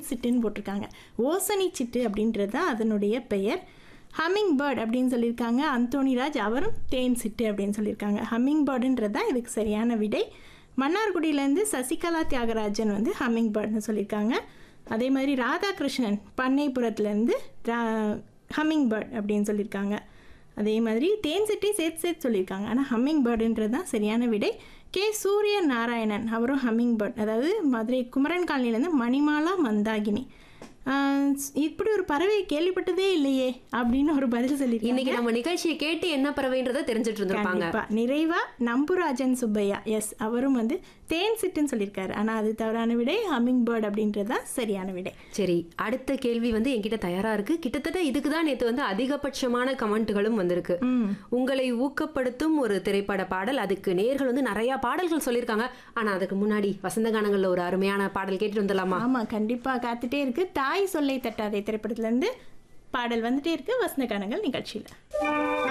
சிட்டுன்னு போட்டிருக்காங்க ஓசனி சிட்டு அப்படின்றது தான் அதனுடைய பெயர் ஹம்மிங் பேர்ட் அப்படின்னு சொல்லியிருக்காங்க அந்தோணிராஜ் அவரும் தேன் சிட்டு அப்படின்னு சொல்லியிருக்காங்க ஹம்மிங் பேர்டுன்றது தான் இதுக்கு சரியான விடை மன்னார்குடியிலேருந்து சசிகலா தியாகராஜன் வந்து ஹம்மிங் பேர்ட்னு சொல்லியிருக்காங்க அதே மாதிரி ராதாகிருஷ்ணன் பண்ணைப்புறத்துலேருந்து ஹம்மிங் பேர்ட் அப்படின்னு சொல்லியிருக்காங்க அதே மாதிரி தேன் சிட்டி சேர்த்து சேர்த்து சொல்லியிருக்காங்க ஆனால் ஹம்மிங் பேர்டுன்றது தான் சரியான விடை கே சூரிய நாராயணன் அவரும் ஹம்மிங் பேர்ட் அதாவது மதுரை குமரன் காலனிலேருந்து மணிமாலா மந்தாகினி ஆஹ் இப்படி ஒரு பறவை கேள்விப்பட்டதே இல்லையே அப்படின்னு ஒரு பதில் சொல்லியிருக்காங்க இன்னைக்கு நம்ம நிகழ்ச்சியை கேட்டு என்ன பறவைன்றதை தெரிஞ்சிட்டு இருந்திருப்பாங்க கண்டிப்பா நிறைவா நம்புராஜன் சுப்பையா எஸ் அவரும் வந்து தேன் சிட்டுன்னு சொல்லியிருக்காரு ஆனா அது தவறான விடை ஹம்மிங் பேர்ட் அப்படின்றது தான் சரியான விடை சரி அடுத்த கேள்வி வந்து என்கிட்ட தயாரா இருக்கு கிட்டத்தட்ட இதுக்கு தான் நேத்து வந்து அதிகபட்சமான கமெண்ட்டுகளும் வந்திருக்கு உங்களை ஊக்கப்படுத்தும் ஒரு திரைப்பட பாடல் அதுக்கு நேர்கள் வந்து நிறைய பாடல்கள் சொல்லியிருக்காங்க ஆனா அதுக்கு முன்னாடி வசந்த கானங்கள்ல ஒரு அருமையான பாடல் கேட்டுட்டு வந்துடலாமா ஆமா கண்டிப்பா காத்துட்டே இருக்கு தாய் சொல்லை தட்டாதே திரைப்படத்துல இருந்து பாடல் வந்துட்டே இருக்கு வசந்த கானங்கள் நிகழ்ச்சியில